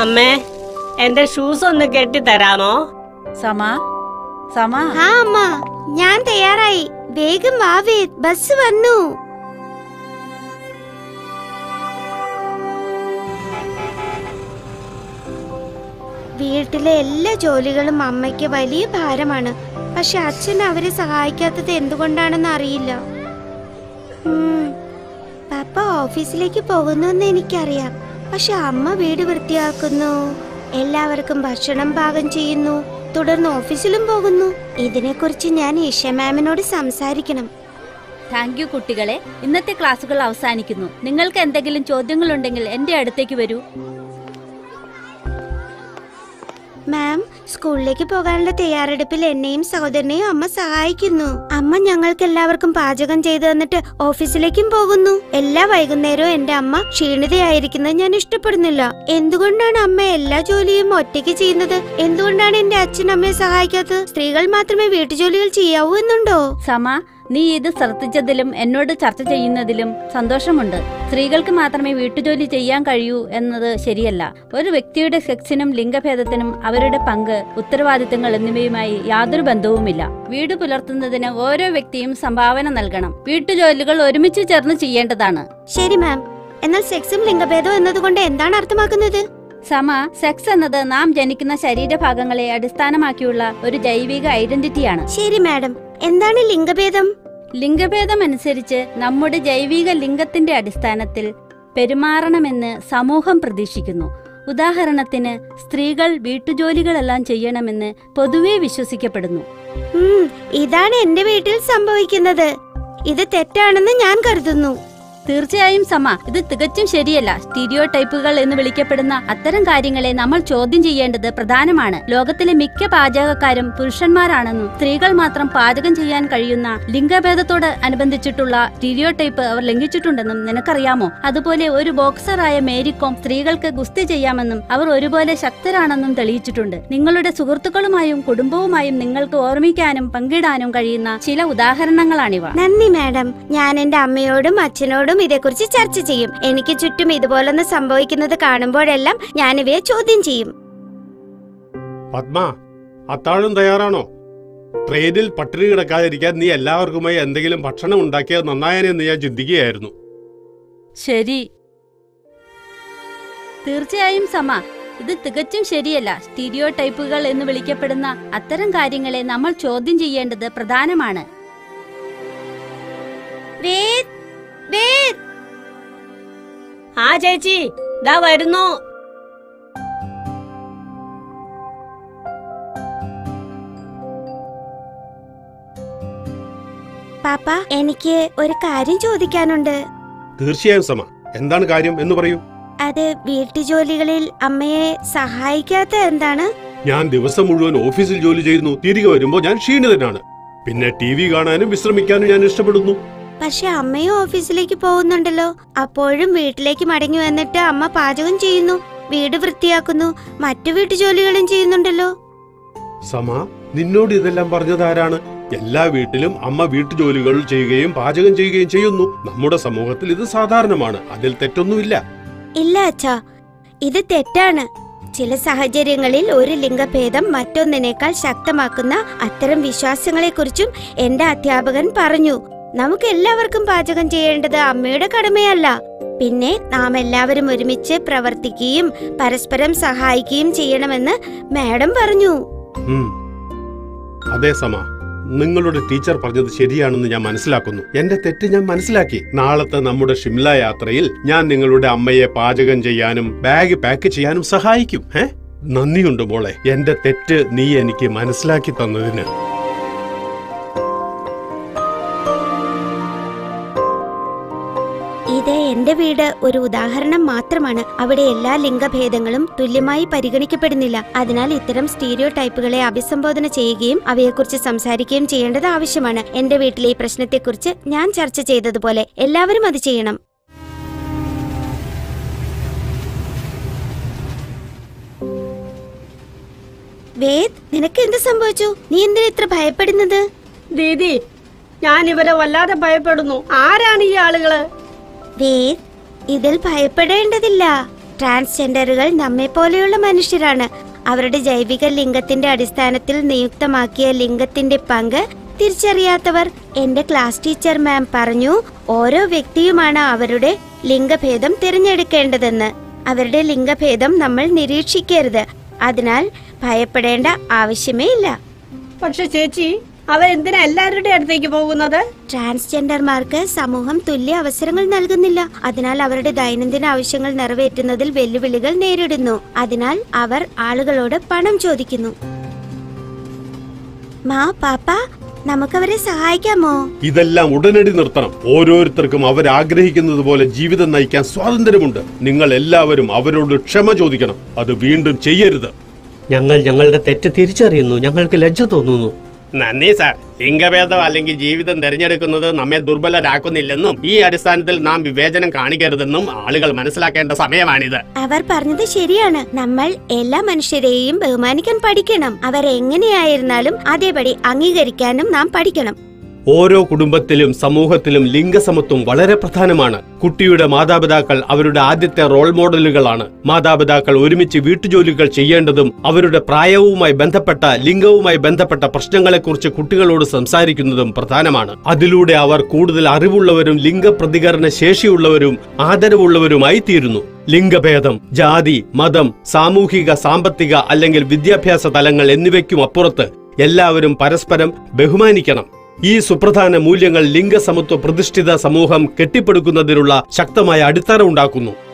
അമ്മേ എന്റെ ഷൂസ് ഒന്ന് കെട്ടിത്തരാമോ സമ സമ ആ അമ്മ ഞാൻ തയ്യാറായി വേഗം വാ വേദ് ബസ് വന്നു വീട്ടിലെ എല്ലാ ജോലികളും അമ്മയ്ക്ക് വലിയ ഭാരമാണ് പക്ഷെ അച്ഛൻ അവരെ സഹായിക്കാത്തത് എന്തുകൊണ്ടാണെന്ന് അറിയില്ല ഉം, പപ്പ ഓഫീസിലേക്ക് പോകുന്നു എനിക്കറിയാം പക്ഷെ അമ്മ വീട് വൃത്തിയാക്കുന്നു എല്ലാവർക്കും ഭക്ഷണം പാകം ചെയ്യുന്നു തുടർന്ന് ഓഫീസിലും പോകുന്നു ഇതിനെക്കുറിച്ച് ഞാൻ ഇഷ മാമിനോട് സംസാരിക്കണം താങ്ക് യു കുട്ടികളെ ഇന്നത്തെ ക്ലാസ്സുകൾ അവസാനിക്കുന്നു നിങ്ങൾക്ക് എന്തെങ്കിലും ചോദ്യങ്ങളുണ്ടെങ്കിൽ എന്റെ അടുത്തേക്ക് വരൂ മാം സ്കൂളിലേക്ക് പോകാനുള്ള തയ്യാറെടുപ്പിൽ എന്നെയും സഹോദരനെയും അമ്മ സഹായിക്കുന്നു അമ്മ ഞങ്ങൾക്ക് എല്ലാവർക്കും പാചകം ചെയ്തു തന്നിട്ട് ഓഫീസിലേക്കും പോകുന്നു എല്ലാ വൈകുന്നേരവും എന്റെ അമ്മ ക്ഷീണിതയായിരിക്കുന്നത് ഞാൻ ഇഷ്ടപ്പെടുന്നില്ല എന്തുകൊണ്ടാണ് അമ്മ എല്ലാ ജോലിയും ഒറ്റയ്ക്ക് ചെയ്യുന്നത് എന്തുകൊണ്ടാണ് എന്റെ അച്ഛൻ അമ്മയെ സഹായിക്കാത്തത് സ്ത്രീകൾ മാത്രമേ വീട്ടുജോലികൾ ചെയ്യാവൂ എന്നുണ്ടോ സമ നീ ഇത് ശ്രദ്ധിച്ചതിലും എന്നോട് ചർച്ച ചെയ്യുന്നതിലും സന്തോഷമുണ്ട് സ്ത്രീകൾക്ക് മാത്രമേ വീട്ടുജോലി ചെയ്യാൻ കഴിയൂ എന്നത് ശരിയല്ല ഒരു വ്യക്തിയുടെ സെക്സിനും ലിംഗഭേദത്തിനും അവരുടെ പങ്ക് ഉത്തരവാദിത്തങ്ങൾ എന്നിവയുമായി യാതൊരു ബന്ധവുമില്ല വീട് പുലർത്തുന്നതിന് ഓരോ വ്യക്തിയും സംഭാവന നൽകണം വീട്ടുജോലികൾ ഒരുമിച്ച് ചേർന്ന് ചെയ്യേണ്ടതാണ് ശരി മാം എന്നാൽ സെക്സും ലിംഗഭേദവും എന്നതുകൊണ്ട് എന്താണ് അർത്ഥമാക്കുന്നത് സമ സെക്സ് എന്നത് നാം ജനിക്കുന്ന ശരീരഭാഗങ്ങളെ അടിസ്ഥാനമാക്കിയുള്ള ഒരു ജൈവിക ഐഡന്റിറ്റിയാണ് ശരി മാഡം എന്താണ് ലിംഗഭേദം ലിംഗഭേദം അനുസരിച്ച് നമ്മുടെ ജൈവിക ലിംഗത്തിന്റെ അടിസ്ഥാനത്തിൽ പെരുമാറണമെന്ന് സമൂഹം പ്രതീക്ഷിക്കുന്നു ഉദാഹരണത്തിന് സ്ത്രീകൾ വീട്ടുജോലികളെല്ലാം ചെയ്യണമെന്ന് പൊതുവെ വിശ്വസിക്കപ്പെടുന്നു ഉം, ഇതാണ് എന്റെ വീട്ടിൽ സംഭവിക്കുന്നത് ഇത് തെറ്റാണെന്ന് ഞാൻ കരുതുന്നു തീർച്ചയായും സമ ഇത് തികച്ചും ശരിയല്ല സ്റ്റീരിയോ ടൈപ്പുകൾ എന്ന് വിളിക്കപ്പെടുന്ന അത്തരം കാര്യങ്ങളെ നമ്മൾ ചോദ്യം ചെയ്യേണ്ടത് പ്രധാനമാണ് ലോകത്തിലെ മിക്ക പാചകക്കാരും പുരുഷന്മാരാണെന്നും സ്ത്രീകൾ മാത്രം പാചകം ചെയ്യാൻ കഴിയുന്ന ലിംഗഭേദത്തോട് അനുബന്ധിച്ചിട്ടുള്ള സ്റ്റീരിയോ ടൈപ്പ് അവർ ലംഘിച്ചിട്ടുണ്ടെന്നും നിനക്കറിയാമോ അതുപോലെ ഒരു ബോക്സറായ മേരിക്കോം സ്ത്രീകൾക്ക് ഗുസ്തി ചെയ്യാമെന്നും അവർ ഒരുപോലെ ശക്തരാണെന്നും തെളിയിച്ചിട്ടുണ്ട് നിങ്ങളുടെ സുഹൃത്തുക്കളുമായും കുടുംബവുമായും നിങ്ങൾക്ക് ഓർമ്മിക്കാനും പങ്കിടാനും കഴിയുന്ന ചില ഉദാഹരണങ്ങളാണിവ നന്ദി മാഡം ഞാൻ എന്റെ അമ്മയോടും അച്ഛനോടും ഇതേക്കുറിച്ച് ചർച്ച ചെയ്യും എനിക്ക് ചുറ്റും ഇതുപോലൊന്ന് സംഭവിക്കുന്നത് കാണുമ്പോഴെല്ലാം ഞാൻ ഇവയെ ചോദ്യം ചെയ്യും പത്മ അത്താഴം തയ്യാറാണോ ട്രെയിനിൽ പട്ടിണി കിടക്കാതിരിക്കാൻ നീ എല്ലാവർക്കുമായി എന്തെങ്കിലും ഭക്ഷണം ഉണ്ടാക്കിയത് നന്നായനെന്ന് ഞാൻ ചിന്തിക്കുകയായിരുന്നു ശരി തീർച്ചയായും സമ ഇത് തികച്ചും ശരിയല്ല സ്റ്റീരിയോ ടൈപ്പുകൾ എന്ന് വിളിക്കപ്പെടുന്ന അത്തരം കാര്യങ്ങളെ നമ്മൾ ചോദ്യം ചെയ്യേണ്ടത് പ്രധാനമാണ് വേദ് വേദ് ആ ചേച്ചി ദാ വരുന്നു പാപ്പ എനിക്ക് ഒരു കാര്യം ചോദിക്കാനുണ്ട് തീർച്ചയായും സമ എന്താണ് കാര്യം എന്ന് പറയൂ അത് വീട്ടുജോലികളിൽ അമ്മയെ സഹായിക്കാത്ത എന്താണ് ഞാൻ ദിവസം മുഴുവൻ ഓഫീസിൽ ജോലി ചെയ്യുന്നു തിരികെ വരുമ്പോൾ ഞാൻ ക്ഷീണിതനാണ് പിന്നെ ടി വി കാണാനും വിശ്രമിക്കാനും ഞാൻ ഇഷ്ടപ്പെടുന്നു പക്ഷെ അമ്മയും ഓഫീസിലേക്ക് പോകുന്നുണ്ടല്ലോ അപ്പോഴും വീട്ടിലേക്ക് മടങ്ങി വന്നിട്ട് അമ്മ പാചകം ചെയ്യുന്നു വീട് വൃത്തിയാക്കുന്നു മറ്റു വീട്ടുജോലികളും ചെയ്യുന്നുണ്ടല്ലോ സമ നിന്നോട് ഇതെല്ലാം പറഞ്ഞതാരാണ് എല്ലാ വീട്ടിലും അമ്മ വീട്ടുജോലികൾ ചെയ്യുകയും പാചകം ചെയ്യുകയും ചെയ്യുന്നു നമ്മുടെ സമൂഹത്തിൽ ഇത് സാധാരണമാണ് അതിൽ തെറ്റൊന്നുമില്ല ഇല്ല അച്ഛാ ഇത് തെറ്റാണ് ചില സാഹചര്യങ്ങളിൽ ഒരു ലിംഗഭേദം മറ്റൊന്നിനേക്കാൾ ശക്തമാക്കുന്ന അത്തരം വിശ്വാസങ്ങളെക്കുറിച്ചും എന്റെ അധ്യാപകൻ പറഞ്ഞു നമുക്ക് എല്ലാവർക്കും പാചകം ചെയ്യേണ്ടത് അമ്മയുടെ കടമയല്ല പിന്നെ നാം എല്ലാവരും ഒരുമിച്ച് പ്രവർത്തിക്കുകയും പരസ്പരം സഹായിക്കുകയും ചെയ്യണമെന്ന് മാഡം പറഞ്ഞു ഉം. അതെ സമ നിങ്ങളുടെ ടീച്ചർ പറഞ്ഞത് ശരിയാണെന്ന് ഞാൻ മനസ്സിലാക്കുന്നു എന്റെ തെറ്റ് ഞാൻ മനസ്സിലാക്കി നാളത്തെ നമ്മുടെ ഷിംല യാത്രയിൽ ഞാൻ നിങ്ങളുടെ അമ്മയെ പാചകം ചെയ്യാനും ബാഗ് പാക്ക് ചെയ്യാനും സഹായിക്കും ഏ നന്ദിയുണ്ട് മോളെ എന്റെ തെറ്റ് നീ എനിക്ക് മനസ്സിലാക്കി തന്നതിന് ഇത് എന്റെ വീട് ഒരു ഉദാഹരണം മാത്രമാണ് അവിടെ എല്ലാ ലിംഗഭേദങ്ങളും തുല്യമായി പരിഗണിക്കപ്പെടുന്നില്ല അതിനാൽ ഇത്തരം സ്റ്റീരിയോ ടൈപ്പുകളെ അഭിസംബോധന ചെയ്യുകയും അവയെക്കുറിച്ച് സംസാരിക്കുകയും ചെയ്യേണ്ടത് ആവശ്യമാണ് എന്റെ വീട്ടിലെ ഈ പ്രശ്നത്തെക്കുറിച്ച് ഞാൻ ചർച്ച ചെയ്തതുപോലെ എല്ലാവരും അത് ചെയ്യണം വേദ് നിനക്ക് എന്ത് സംഭവിച്ചു നീ എന്തിനാ ഇത്ര ഭയപ്പെടുന്നത് ദീദി ഞാൻ ഇവരെ വല്ലാതെ ഭയപ്പെടുന്നു ആരാണ് ഈ ആളുകള് വേദ് ഇതിൽ ഭയപ്പെടേണ്ടതില്ല ട്രാൻസ്ജെൻഡറുകൾ നമ്മെ പോലെയുള്ള മനുഷ്യരാണ് അവരുടെ ജൈവിക ലിംഗത്തിന്റെ അടിസ്ഥാനത്തിൽ നിയുക്തമാക്കിയ ലിംഗത്തിന്റെ പങ്ക് തിരിച്ചറിയാത്തവർ എന്റെ ക്ലാസ് ടീച്ചർ മാം പറഞ്ഞു ഓരോ വ്യക്തിയുമാണ് അവരുടെ ലിംഗഭേദം തിരഞ്ഞെടുക്കേണ്ടതെന്ന് അവരുടെ ലിംഗഭേദം നമ്മൾ നിരീക്ഷിക്കരുത് അതിനാൽ ഭയപ്പെടേണ്ട ആവശ്യമേ ഇല്ല പക്ഷെ ചേച്ചി അവരെന്തിനാ എല്ലാവരുടെ അടുത്തേക്ക് പോകുന്നത് ട്രാൻസ്ജെൻഡർമാർക്ക് സമൂഹം തുല്യ അവസരങ്ങൾ നൽകുന്നില്ല അതിനാൽ അവരുടെ ദൈനംദിന ആവശ്യങ്ങൾ നിറവേറ്റുന്നതിൽ വെല്ലുവിളികൾ നേരിടുന്നു അതിനാൽ അവർ ആളുകളോട് പണം ചോദിക്കുന്നു മാ പാപ്പ നമുക്കവരെ സഹായിക്കാമോ ഇതെല്ലാം ഉടനടി നിർത്തണം ഓരോരുത്തർക്കും അവരാഗ്രഹിക്കുന്നത് പോലെ ജീവിതം നയിക്കാൻ സ്വാതന്ത്ര്യമുണ്ട് നിങ്ങൾ എല്ലാവരും അവരോട് ക്ഷമ ചോദിക്കണം അത് വീണ്ടും ചെയ്യരുത് ഞങ്ങൾ ഞങ്ങളുടെ തെറ്റ് തിരിച്ചറിയുന്നു ഞങ്ങൾക്ക് ലജ്ജ തോന്നുന്നു നന്ദി സാർ ലിംഗഭേദം അല്ലെങ്കിൽ ജീവിതം തിരഞ്ഞെടുക്കുന്നത് നമ്മെ ദുർബലരാക്കുന്നില്ലെന്നും ഈ അടിസ്ഥാനത്തിൽ നാം വിവേചനം കാണിക്കരുതെന്നും ആളുകൾ മനസ്സിലാക്കേണ്ട സമയമാണിത് അവർ പറഞ്ഞത് ശരിയാണ് നമ്മൾ എല്ലാ മനുഷ്യരെയും ബഹുമാനിക്കാൻ പഠിക്കണം അവർ എങ്ങനെയായിരുന്നാലും അതേപടി അംഗീകരിക്കാനും നാം പഠിക്കണം ഓരോ കുടുംബത്തിലും സമൂഹത്തിലും ലിംഗസമത്വം വളരെ പ്രധാനമാണ് കുട്ടിയുടെ മാതാപിതാക്കൾ അവരുടെ ആദ്യത്തെ റോൾ മോഡലുകളാണ് മാതാപിതാക്കൾ ഒരുമിച്ച് വീട്ടുജോലികൾ ചെയ്യേണ്ടതും അവരുടെ പ്രായവുമായി ബന്ധപ്പെട്ട ലിംഗവുമായി ബന്ധപ്പെട്ട പ്രശ്നങ്ങളെക്കുറിച്ച് കുട്ടികളോട് സംസാരിക്കുന്നതും പ്രധാനമാണ് അതിലൂടെ അവർ കൂടുതൽ അറിവുള്ളവരും ലിംഗപ്രതികരണ ശേഷിയുള്ളവരും ആദരവുള്ളവരുമായി തീരുന്നു ലിംഗഭേദം ജാതി മതം സാമൂഹിക സാമ്പത്തിക അല്ലെങ്കിൽ വിദ്യാഭ്യാസ തലങ്ങൾ എന്നിവയ്ക്കും അപ്പുറത്ത് എല്ലാവരും പരസ്പരം ബഹുമാനിക്കണം ഈ സുപ്രധാന മൂല്യങ്ങൾ ലിംഗസമത്വ പ്രതിഷ്ഠിത സമൂഹം കെട്ടിപ്പടുക്കുന്നതിനുള്ള ശക്തമായ അടിത്തറ ഉണ്ടാക്കുന്നു